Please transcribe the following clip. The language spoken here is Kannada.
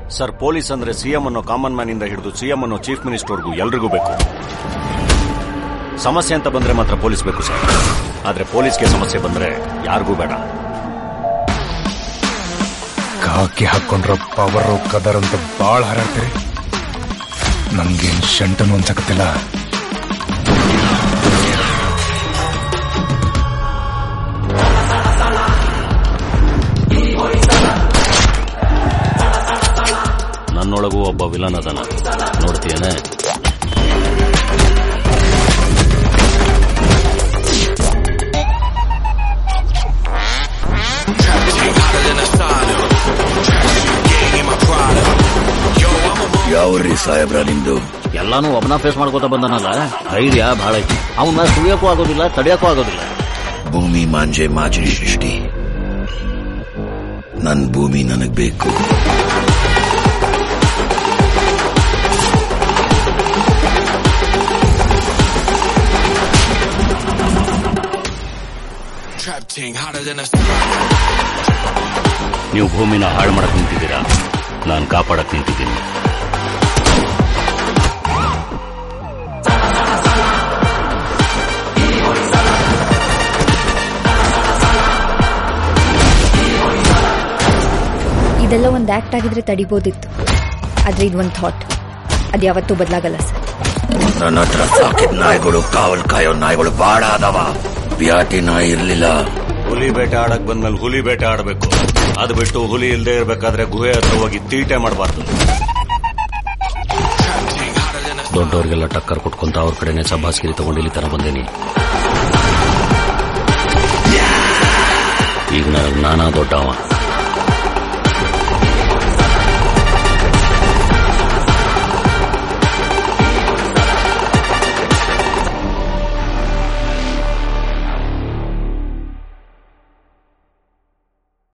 ಸರ್ ಪೊಲೀಸ್ ಅಂದ್ರೆ ಸಿಎಂ ಅನ್ನೋ ಕಾಮನ್ ಮ್ಯಾನ್ ಇಂದ ಹಿಡಿದು ಸಿಎಂ ಅನ್ನೋ ಚೀಫ್ ಮಿನಿಸ್ಟರ್ಗೂ ಎಲ್ರಿಗೂ ಬೇಕು ಸಮಸ್ಯೆ ಅಂತ ಬಂದ್ರೆ ಮಾತ್ರ ಪೊಲೀಸ್ ಬೇಕು ಸರ್ ಆದ್ರೆ ಪೊಲೀಸ್ಗೆ ಸಮಸ್ಯೆ ಬಂದ್ರೆ ಯಾರಿಗೂ ಬೇಡ ಕಾಕಿ ಹಾಕೊಂಡ್ರ ಪವರ್ ಕದರ್ ಅಂತ ಬಾಳ್ ಹಾರಾಡ್ತೀರಿ ನನ್ಗೇನ್ ಶಂಟನು ಅನ್ಸಕತ್ತಿಲ್ಲ ನನ್ನೊಳಗೂ ಒಬ್ಬ ವಿಲನ್ ಅದನ ನೋಡ್ತೀಯನೇ ಯಾವ್ರಿ ಸಾಹೇಬ್ರ ನಿಮ್ದು ಎಲ್ಲಾನು ಒಬ್ಬನ ಫೇಸ್ ಮಾಡ್ಕೋತ ಬಂದನಲ್ಲ ಧೈರ್ಯ ಬಹಳ ಐತಿ ಅವನ್ನ ಸುಳಿಯಕ್ಕೂ ಆಗೋದಿಲ್ಲ ತಡೆಯಕ್ಕೂ ಆಗೋದಿಲ್ಲ ಭೂಮಿ ಮಾಂಜೆ ಮಾಜರಿ ಸೃಷ್ಟಿ ನನ್ ಭೂಮಿ ನನಗ್ ಬೇಕು ನೀವು ಭೂಮಿನ ಹಾಳು ಮಾಡಕ್ ನಿಂತಿದ್ದೀರಾ ನಾನು ಕಾಪಾಡಕ್ ನಿಂತಿದ್ದೀನಿ ಇದೆಲ್ಲ ಒಂದು ಆಕ್ಟ್ ಆಗಿದ್ರೆ ತಡಿಬೋದಿತ್ತು ಆದ್ರೆ ಇದು ಒಂದು ಥಾಟ್ ಅದು ಯಾವತ್ತೂ ಬದಲಾಗಲ್ಲ ಸರ್ ನನ್ನ ಹತ್ರ ಸಾಕಿದ ನಾಯಿಗಳು ಕಾವಲ್ ಕಾಯೋ ನಾಯಿಗಳು ಬಾಡ ಅದಾವ ಬ್ಯಾಟಿ ನಾಯಿ ಇರ್ಲಿಲ್ಲ ಹುಲಿ ಬೇಟೆ ಆಡಕ್ ಬಂದ್ಮೇಲೆ ಹುಲಿ ಬೇಟೆ ಆಡಬೇಕು ಅದು ಬಿಟ್ಟು ಹುಲಿ ಇಲ್ದೇ ಇರ್ಬೇಕಾದ್ರೆ ಗುಹೆ ಹತ್ರ ಹೋಗಿ ತೀಟೆ ಮಾಡಬಾರ್ದು ದೊಡ್ಡವರಿಗೆಲ್ಲ ಟಕ್ಕರ್ ಕೊಟ್ಕೊಂತ ಅವ್ರ ಕಡೆನೆ ಸಬ್ಬಾಸ್ಗಿರಿ ತಗೊಂಡು ಇಲ್ಲಿ ತರ ಬಂದೇನಿ ಈಗ ನನಗೆ ನಾನಾ ದೊಡ್ಡವ